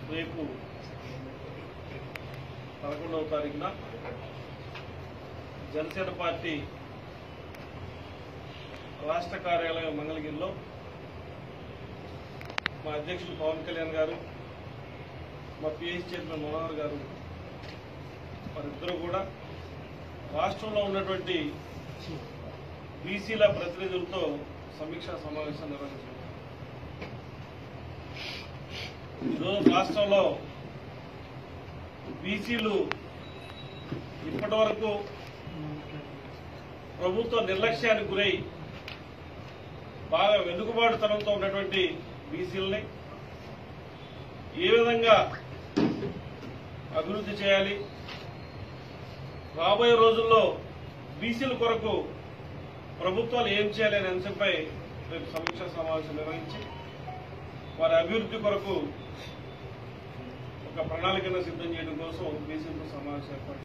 రేపు పదకొండవ తారీఖున జనసేన పార్టీ రాష్ట్ర కార్యాలయం మంగళగిరిలో మా అధ్యక్షులు పవన్ కళ్యాణ్ గారు మా పిఎస్ చైర్మన్ మనోహర్ గారు వారిద్దరూ కూడా రాష్ట్రంలో ఉన్నటువంటి బీసీల ప్రతినిధులతో సమీక్షా సమావేశం నిర్వహించారు ఈరోజు రాష్ట్రంలో బీసీలు ఇప్పటి వరకు ప్రభుత్వ నిర్లక్ష్యానికి గురై బాగా వెనుకబాటుతనంతో ఉన్నటువంటి బీసీలని ఏ విధంగా అభివృద్ధి చేయాలి రాబోయే రోజుల్లో బీసీల కొరకు ప్రభుత్వాలు ఏం చేయాలి అనే అంశంపై రేపు సమీక్షా సమావేశం నిర్వహించి వారి అభివృద్ధి కొరకు ఒక ప్రణాళికను సిద్ధం చేయడం కోసం బీసీలతో సమావేశం ఏర్పాటు